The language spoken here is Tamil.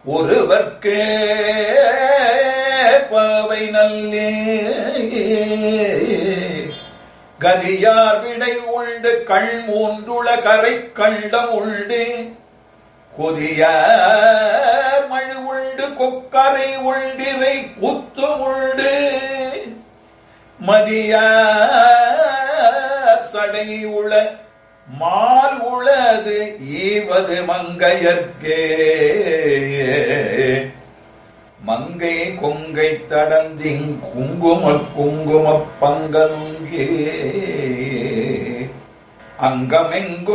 ஒருவர்க்கே பாவை நல்லே கதியார் விடை உண்டு கண் மூன்றுள கரை கண்டம் உண்டு கொதிய மழு உண்டு கொக்கரை உண்டிரை புத்து உண்டு மதிய சடை உள மால் உளது ஈவது மங்கையர்க்கே மங்கை கொங்கை தடந்திங் குங்கும குங்கும பங்கங்கே அங்கமெங்கு